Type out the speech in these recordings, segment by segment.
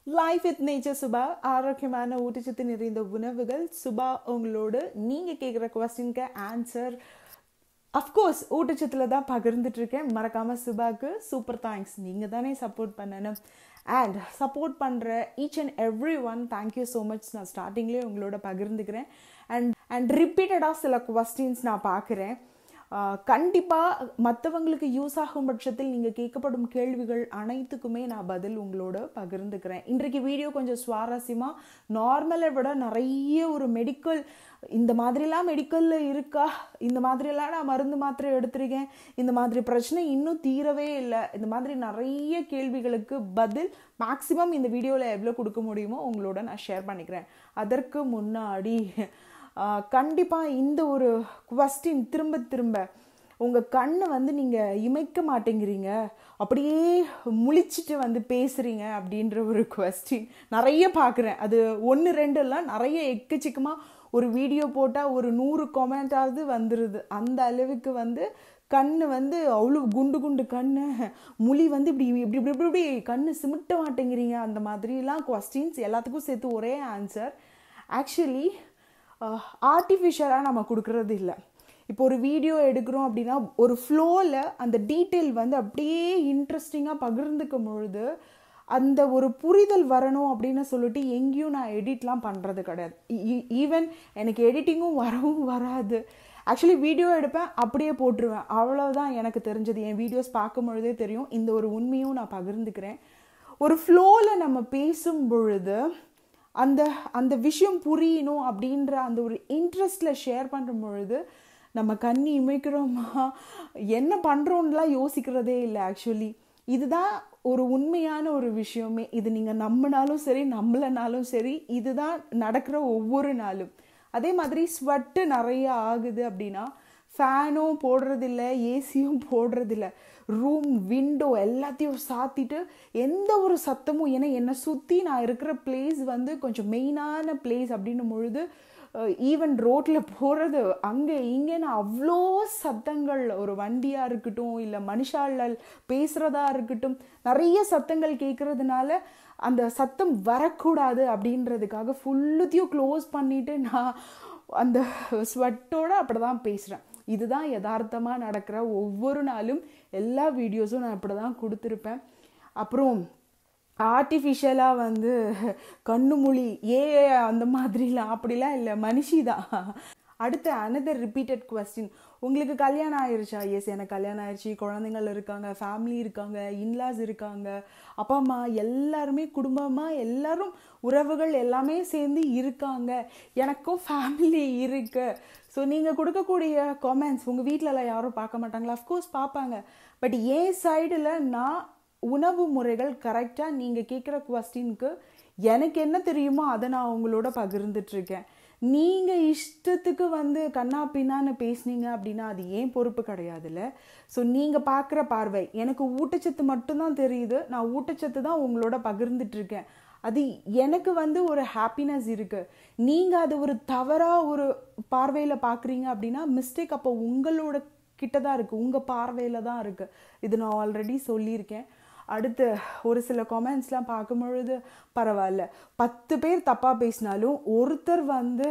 life with nature Subha ஆரோக்கியமான ஊட்டச்சத்து நிறைந்த உணவுகள் சுபா உங்களோடு நீங்கள் கேட்குற கொஸ்டினுக்கு ஆன்சர் அஃப்கோர்ஸ் ஊட்டச்சத்தில் தான் பகிர்ந்துட்டு இருக்கேன் மறக்காமல் சுபாக்கு சூப்பர் தேங்க்ஸ் நீங்கள் தானே சப்போர்ட் பண்ணணும் அண்ட் சப்போர்ட் பண்ணுற each and every one thank you so much நான் ஸ்டார்டிங்லேயே உங்களோட பகிர்ந்துக்கிறேன் அண்ட் அண்ட் ரிப்பீட்டடாக சில கொஸ்டின்ஸ் நான் பார்க்குறேன் கண்டிப்பாக மற்றவங்களுக்கு யூஸ் ஆகும் பட்சத்தில் நீங்கள் கேட்கப்படும் கேள்விகள் அனைத்துக்குமே நான் பதில் உங்களோட பகிர்ந்துக்கிறேன் இன்றைக்கு வீடியோ கொஞ்சம் சுவாரஸ்யமாக நார்மலை விட நிறைய ஒரு மெடிக்கல் இந்த மாதிரிலாம் மெடிக்கலில் இருக்கா இந்த மாதிரிலாம் நான் மருந்து மாத்திரை எடுத்திருக்கேன் இந்த மாதிரி பிரச்சனை இன்னும் தீரவே இல்லை இந்த மாதிரி நிறைய கேள்விகளுக்கு பதில் மேக்ஸிமம் இந்த வீடியோவில் எவ்வளோ கொடுக்க முடியுமோ உங்களோட நான் ஷேர் பண்ணிக்கிறேன் அதற்கு முன்னாடி கண்டிப்பாக இந்த ஒரு கொஸ்டின் திரும்ப திரும்ப உங்கள் கண்ணை வந்து நீங்கள் இமைக்க மாட்டேங்கிறீங்க அப்படியே முழிச்சிட்டு வந்து பேசுகிறீங்க அப்படின்ற ஒரு கொஸ்டின் நிறைய பார்க்குறேன் அது ஒன்று ரெண்டு எல்லாம் நிறைய எக்கச்சக்கமாக ஒரு வீடியோ போட்டால் ஒரு நூறு கொமெண்ட்டாவது வந்துடுது அந்த அளவுக்கு வந்து கண் வந்து அவ்வளோ குண்டு குண்டு கண் முழி வந்து இப்படி இப்படி இப்படி இப்படி இப்படி கண் சிமிட்ட மாட்டேங்கிறீங்க அந்த மாதிரிலாம் கொஸ்டின்ஸ் எல்லாத்துக்கும் சேர்த்து ஒரே ஆன்சர் ஆக்சுவலி ஆர்டிஃபிஷியலாக நம்ம கொடுக்கறது இல்லை இப்போ ஒரு வீடியோ எடுக்கிறோம் அப்படின்னா ஒரு ஃப்ளோவில் அந்த டீட்டெயில் வந்து அப்படியே இன்ட்ரெஸ்டிங்காக பகிர்ந்துக்கும் பொழுது அந்த ஒரு புரிதல் வரணும் அப்படின்னு சொல்லிட்டு எங்கேயும் நான் எடிட்லாம் பண்ணுறது கிடையாது ஈவன் எனக்கு எடிட்டிங்கும் வரவும் வராது ஆக்சுவலி வீடியோ எடுப்பேன் அப்படியே போட்டுருவேன் அவ்வளோதான் எனக்கு தெரிஞ்சது என் வீடியோஸ் பார்க்கும் பொழுதே தெரியும் இந்த ஒரு உண்மையும் நான் பகிர்ந்துக்கிறேன் ஒரு ஃப்ளோவில் நம்ம பேசும் பொழுது அந்த அந்த விஷயம் புரியணும் அப்படின்ற அந்த ஒரு இன்ட்ரெஸ்டில் ஷேர் பண்ணுற பொழுது நம்ம கண்ணி இமைக்கிறோமா என்ன பண்ணுறோன்னுலாம் யோசிக்கிறதே இல்லை ஆக்சுவலி இதுதான் ஒரு உண்மையான ஒரு விஷயமே இது நீங்கள் நம்பினாலும் சரி நம்பலைனாலும் சரி இதுதான் நடக்கிற ஒவ்வொரு நாளும் அதே மாதிரி ஸ்வெட்டு நிறைய ஆகுது அப்படின்னா ஃபேனும் போடுறதில்ல ஏசியும் போடுறதில்ல ரூம் விண்டோ எல்லாத்தையும் சாத்திட்டு எந்த ஒரு சத்தமும் ஏன்னா என்னை சுற்றி நான் இருக்கிற பிளேஸ் வந்து கொஞ்சம் மெயினான பிளேஸ் அப்படின்னும் பொழுது ஈவன் ரோட்டில் போகிறது அங்கே இங்கேன்னு அவ்வளோ சத்தங்கள் ஒரு வண்டியாக இருக்கட்டும் இல்லை மனுஷால் பேசுகிறதா இருக்கட்டும் நிறைய சத்தங்கள் கேட்குறதுனால அந்த சத்தம் வரக்கூடாது அப்படின்றதுக்காக ஃபுல்லுத்தையும் க்ளோஸ் பண்ணிவிட்டு நான் அந்த ஸ்வெட்டோடு அப்படி தான் பேசுகிறேன் இதுதான் யதார்த்தமாக நடக்கிற ஒவ்வொரு நாளும் எல்லா வீடியோஸும் நான் இப்படி தான் கொடுத்துருப்பேன் அப்புறம் ஆர்டிஃபிஷியலாக வந்து கண்ணு மொழி ஏ அந்த மாதிரிலாம் அப்படிலாம் இல்லை மனுஷி தான் அடுத்து அனதர் ரிப்பீட்டட் கொஸ்டின் உங்களுக்கு கல்யாணம் ஆயிடுச்சா எஸ் எனக்கு கல்யாணம் ஆயிடுச்சு குழந்தைங்கள் இருக்காங்க ஃபேமிலி இருக்காங்க இன்லாஸ் இருக்காங்க அப்பா அம்மா எல்லாருமே குடும்பமாக எல்லாரும் உறவுகள் எல்லாமே சேர்ந்து இருக்காங்க எனக்கும் ஃபேமிலி இருக்கு ஸோ நீங்கள் கொடுக்கக்கூடிய காமெண்ட்ஸ் உங்கள் வீட்டிலலாம் யாரும் பார்க்க மாட்டாங்களா அஃப்கோர்ஸ் பார்ப்பாங்க பட் என் சைடில் நான் உணவு முறைகள் கரெக்டாக நீங்கள் கேட்குற கொஸ்டினுக்கு எனக்கு என்ன தெரியுமோ அதை நான் உங்களோட பகிர்ந்துட்டுருக்கேன் நீங்கள் இஷ்டத்துக்கு வந்து கண்ணா பின்னான்னு பேசுனீங்க அப்படின்னா அது ஏன் பொறுப்பு கிடையாதுல்ல ஸோ நீங்கள் பார்க்குற பார்வை எனக்கு ஊட்டச்சத்து மட்டும்தான் தெரியுது நான் ஊட்டச்சத்து தான் உங்களோட பகிர்ந்துட்டுருக்கேன் அது எனக்கு வந்து ஒரு ஹாப்பினஸ் இருக்குது நீங்கள் அது ஒரு தவறாக ஒரு பார்வையில் பார்க்குறீங்க அப்படின்னா மிஸ்டேக் அப்போ உங்களோட கிட்ட தான் இருக்குது உங்கள் பார்வையில் தான் இருக்குது இது நான் ஆல்ரெடி சொல்லியிருக்கேன் அடுத்து ஒரு சில கமெண்ட்ஸ்லாம் பார்க்கும்பொழுது பரவாயில்ல பத்து பேர் தப்பாக பேசினாலும் ஒருத்தர் வந்து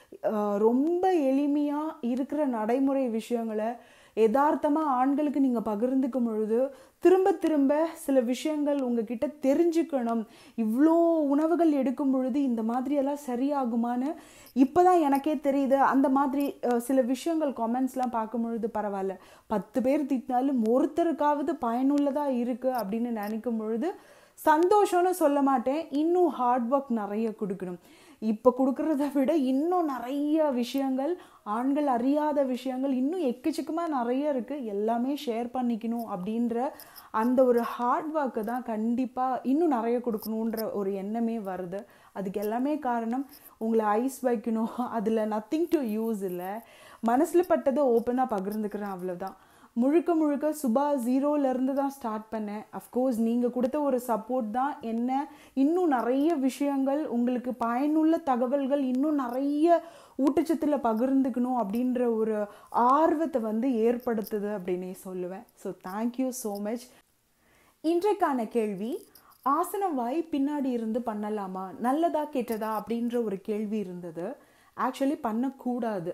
ரொம்ப எளிமையாக இருக்கிற நடைமுறை விஷயங்களை யதார்த்தமாக ஆண்களுக்கு நீங்கள் பகிர்ந்துக்கும் பொழுது திரும்ப திரும்ப சில விஷயங்கள் உங்ககிட்ட தெரிஞ்சுக்கணும் இவ்வளோ உணவுகள் எடுக்கும் பொழுது இந்த மாதிரியெல்லாம் சரியாகுமான்னு இப்போ தான் எனக்கே தெரியுது அந்த மாதிரி சில விஷயங்கள் காமெண்ட்ஸ்லாம் பார்க்கும் பொழுது பரவாயில்ல பத்து பேர் திட்டினாலும் ஒருத்தருக்காவது பயனுள்ளதாக இருக்குது அப்படின்னு நினைக்கும் பொழுது சந்தோஷம்னு சொல்ல மாட்டேன் இன்னும் ஹார்ட் ஒர்க் நிறைய கொடுக்கணும் இப்போ கொடுக்குறத விட இன்னும் நிறைய விஷயங்கள் ஆண்கள் அறியாத விஷயங்கள் இன்னும் எக்கச்சக்கமாக நிறைய இருக்குது எல்லாமே ஷேர் பண்ணிக்கணும் அப்படின்ற அந்த ஒரு ஹார்ட் ஒர்க்கு தான் கண்டிப்பாக இன்னும் நிறைய கொடுக்கணுன்ற ஒரு எண்ணமே வருது அதுக்கு எல்லாமே காரணம் உங்களை ஐஸ் வைக்கணும் அதில் நத்திங் டு யூஸ் இல்லை மனசில் பட்டதை ஓப்பனாக பகிர்ந்துக்கிறேன் அவ்வளோதான் முழுக்க முழுக்க சுபா ஜீரோலேருந்து தான் ஸ்டார்ட் பண்ணேன் அஃப்கோர்ஸ் நீங்கள் கொடுத்த ஒரு சப்போர்ட் தான் என்ன இன்னும் நிறைய விஷயங்கள் உங்களுக்கு பயனுள்ள தகவல்கள் இன்னும் நிறைய ஊட்டச்சத்தில் பகிர்ந்துக்கணும் அப்படின்ற ஒரு ஆர்வத்தை வந்து ஏற்படுத்துது அப்படின்னே சொல்லுவேன் ஸோ தேங்க்யூ ஸோ மச் இன்றைக்கான கேள்வி ஆசனம் வாய் பின்னாடி இருந்து பண்ணலாமா நல்லதா கெட்டதா அப்படின்ற ஒரு கேள்வி இருந்தது ஆக்சுவலி பண்ணக்கூடாது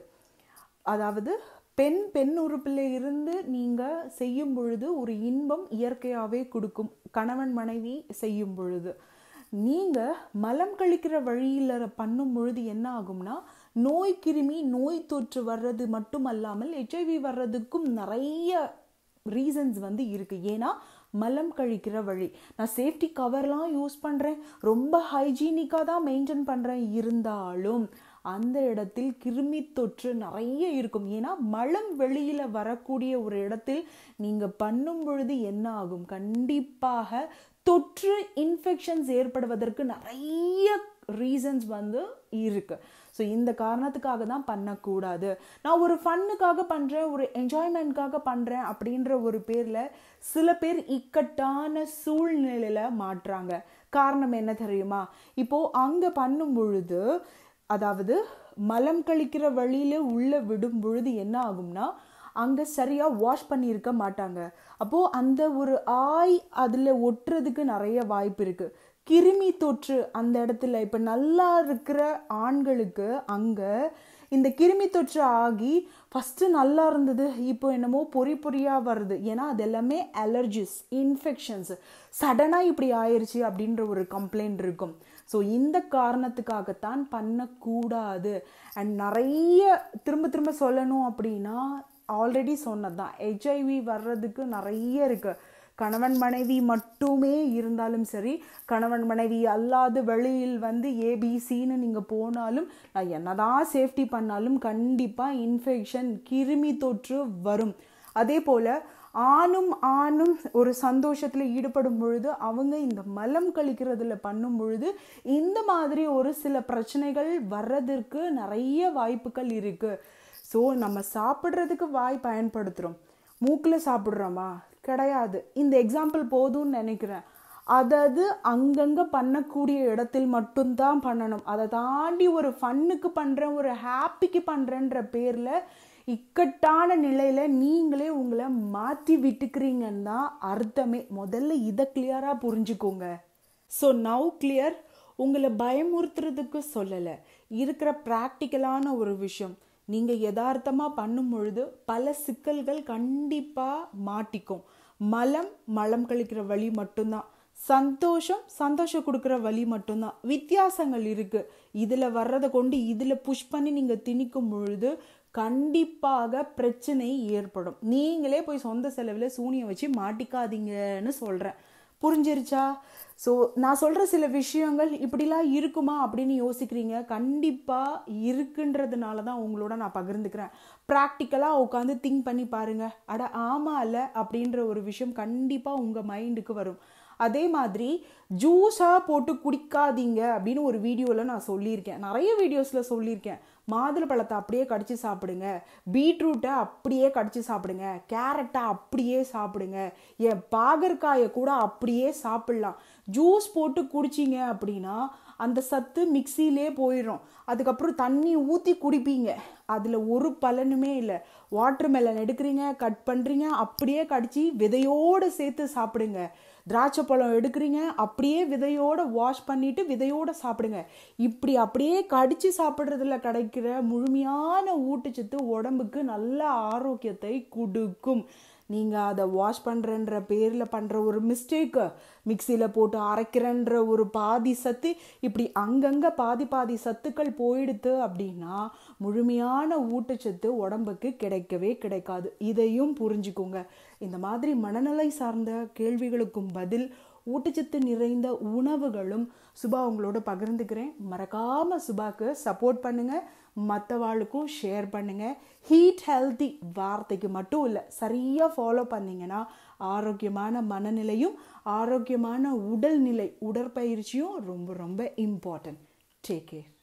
அதாவது பெண் பெண் உறுப்பில் இருந்து நீங்கள் செய்யும் பொழுது ஒரு இன்பம் இயற்கையாகவே கொடுக்கும் கணவன் மனைவி செய்யும் பொழுது நீங்கள் மலம் கழிக்கிற வழியில் பண்ணும் பொழுது என்ன ஆகும்னா நோய் கிருமி நோய் தொற்று வர்றது மட்டும் அல்லாமல் ஹெச்ஐவி வர்றதுக்கும் நிறைய ரீசன்ஸ் வந்து இருக்குது ஏன்னா மலம் கழிக்கிற வழி நான் சேஃப்டி கவர்லாம் யூஸ் பண்ணுறேன் ரொம்ப ஹைஜீனிக்காக தான் மெயின்டைன் பண்ணுறேன் இருந்தாலும் அந்த இடத்தில் கிருமி தொற்று நிறைய இருக்கும் ஏன்னா மலம் வெளியில் வரக்கூடிய ஒரு இடத்தில் நீங்கள் பண்ணும் பொழுது என்ன ஆகும் கண்டிப்பாக தொற்று இன்ஃபெக்ஷன்ஸ் ஏற்படுவதற்கு நிறைய ரீசன்ஸ் வந்து இருக்கு ஸோ இந்த காரணத்துக்காக தான் பண்ணக்கூடாது நான் ஒரு ஃபன்னுக்காக பண்ணுறேன் ஒரு என்ஜாய்மெண்ட்காக பண்ணுறேன் அப்படின்ற ஒரு பேரில் சில பேர் இக்கட்டான சூழ்நிலையில் மாட்டுறாங்க காரணம் என்ன தெரியுமா இப்போது அங்கே பண்ணும் பொழுது அதாவது மலம் கழிக்கிற வழியில் உள்ளே விடும் பொழுது என்ன ஆகும்னா அங்கே சரியாக வாஷ் பண்ணியிருக்க மாட்டாங்க அப்போது அந்த ஒரு ஆய் அதில் ஒட்டுறதுக்கு நிறைய வாய்ப்பு இருக்குது கிருமி தொற்று அந்த இடத்துல இப்போ நல்லா இருக்கிற ஆண்களுக்கு அங்கே இந்த கிருமி தொற்று ஆகி ஃபஸ்ட்டு நல்லா இருந்தது இப்போ என்னமோ பொறி பொறியாக வருது ஏன்னா அது எல்லாமே அலர்ஜிஸ் இன்ஃபெக்ஷன்ஸ் சடனாக இப்படி ஆயிடுச்சு அப்படின்ற ஒரு கம்ப்ளைண்ட் இருக்கும் ஸோ இந்த காரணத்துக்காகத்தான் பண்ணக்கூடாது அண்ட் நிறைய திரும்ப திரும்ப சொல்லணும் அப்படின்னா ஆல்ரெடி சொன்னது தான் ஹெச்ஐவி வர்றதுக்கு நிறைய இருக்குது கணவன் மனைவி மட்டுமே இருந்தாலும் சரி கணவன் மனைவி அல்லாத வெளியில் வந்து ஏபிசின்னு நீங்கள் போனாலும் நான் என்னதான் சேஃப்டி பண்ணாலும் கண்டிப்பாக இன்ஃபெக்ஷன் கிருமி தொற்று வரும் அதே போல் ஆணும் ஆணும் ஒரு சந்தோஷத்தில் ஈடுபடும் பொழுது அவங்க இந்த மலம் கழிக்கிறதுல பண்ணும் பொழுது இந்த மாதிரி ஒரு சில பிரச்சனைகள் வர்றதற்கு நிறைய வாய்ப்புகள் இருக்குது ஸோ நம்ம சாப்பிட்றதுக்கு வாய் பயன்படுத்துகிறோம் மூக்கில் சாப்பிட்றோமா கிடையாது இந்த எக்ஸாம்பிள் போதும்னு நினைக்கிறேன் அதாவது அங்கங்கே பண்ணக்கூடிய இடத்தில் மட்டும்தான் பண்ணணும் அதை தாண்டி ஒரு ஃபன்னுக்கு பண்ணுறேன் ஒரு ஹாப்பிக்கு பண்ணுறேன்ற பேரில் இக்கட்டான நிலையில் நீங்களே உங்களை மாற்றி விட்டுக்கிறீங்கன்னு தான் அர்த்தமே முதல்ல இதை கிளியராக புரிஞ்சுக்கோங்க ஸோ நவ் கிளியர் உங்களை பயமுறுத்துறதுக்கு சொல்லலை இருக்கிற ப்ராக்டிக்கலான ஒரு விஷயம் நீங்கள் யதார்த்தமாக பண்ணும் பொழுது பல சிக்கல்கள் கண்டிப்பாக மாட்டிக்கும் மலம் மலம் கழிக்கிற வழி மட்டும்தான் சந்தோஷம் சந்தோஷம் கொடுக்குற வழி மட்டும்தான் வித்தியாசங்கள் இருக்குது இதில் வர்றதை கொண்டு இதில் புஷ் பண்ணி நீங்கள் திணிக்கும் பொழுது கண்டிப்பாக பிரச்சனை ஏற்படும் நீங்களே போய் சொந்த செலவில் சூனியம் வச்சு மாட்டிக்காதீங்கன்னு சொல்கிறேன் புரிஞ்சிருச்சா ஸோ நான் சொல்கிற சில விஷயங்கள் இப்படிலாம் இருக்குமா அப்படின்னு யோசிக்கிறீங்க கண்டிப்பாக இருக்குன்றதுனால தான் உங்களோட நான் பகிர்ந்துக்கிறேன் ப்ராக்டிக்கலாக உட்காந்து திங்க் பண்ணி பாருங்கள் அட ஆமாம் இல்லை அப்படின்ற ஒரு விஷயம் கண்டிப்பாக உங்கள் மைண்டுக்கு வரும் அதே மாதிரி ஜூஸாக போட்டு குடிக்காதீங்க அப்படின்னு ஒரு வீடியோவில் நான் சொல்லியிருக்கேன் நிறைய வீடியோஸில் சொல்லியிருக்கேன் மாதுளை பழத்தை அப்படியே கடிச்சு சாப்பிடுங்க பீட்ரூட்டை அப்படியே கடிச்சு சாப்பிடுங்க கேரட்டை அப்படியே சாப்பிடுங்க என் பாகற்காயை கூட அப்படியே சாப்பிட்லாம் ஜூஸ் போட்டு குடிச்சிங்க அப்படின்னா அந்த சத்து மிக்சிலே போயிடும் அதுக்கப்புறம் தண்ணி ஊற்றி குடிப்பீங்க அதில் ஒரு பலனுமே இல்லை வாட்டர் மெலன் எடுக்கிறீங்க கட் பண்ணுறீங்க அப்படியே கடிச்சு விதையோடு சேர்த்து சாப்பிடுங்க திராட்சை பழம் எடுக்கிறீங்க அப்படியே விதையோடு வாஷ் பண்ணிவிட்டு விதையோடு சாப்பிடுங்க இப்படி அப்படியே கடித்து சாப்பிட்றதுல கிடைக்கிற முழுமையான ஊட்டச்சத்து உடம்புக்கு நல்ல ஆரோக்கியத்தை கொடுக்கும் நீங்கள் அதை வாஷ் பண்ணுறன்ற பேரில் பண்ணுற ஒரு மிஸ்டேக்கு மிக்சியில் போட்டு அரைக்கிறன்ற ஒரு பாதி சத்து இப்படி அங்கங்கே பாதி பாதி சத்துக்கள் போயிடுத்து அப்படின்னா முழுமையான ஊட்டச்சத்து உடம்புக்கு கிடைக்கவே கிடைக்காது இதையும் புரிஞ்சுக்கோங்க இந்த மாதிரி மனநிலை சார்ந்த கேள்விகளுக்கும் பதில் ஊட்டச்சத்து நிறைந்த உணவுகளும் சுபா உங்களோட பகிர்ந்துக்கிறேன் மறக்காமல் சுபாக்கு சப்போர்ட் பண்ணுங்கள் மற்றவாளுக்கும் ஷேர் பண்ணுங்கள் ஹீட் ஹெல்த்தி வார்த்தைக்கு மட்டும் இல்லை சரியாக ஃபாலோ பண்ணிங்கன்னா ஆரோக்கியமான மனநிலையும் ஆரோக்கியமான உடல்நிலை உடற்பயிற்சியும் ரொம்ப ரொம்ப இம்பார்ட்டன்ட் டேக் கேர்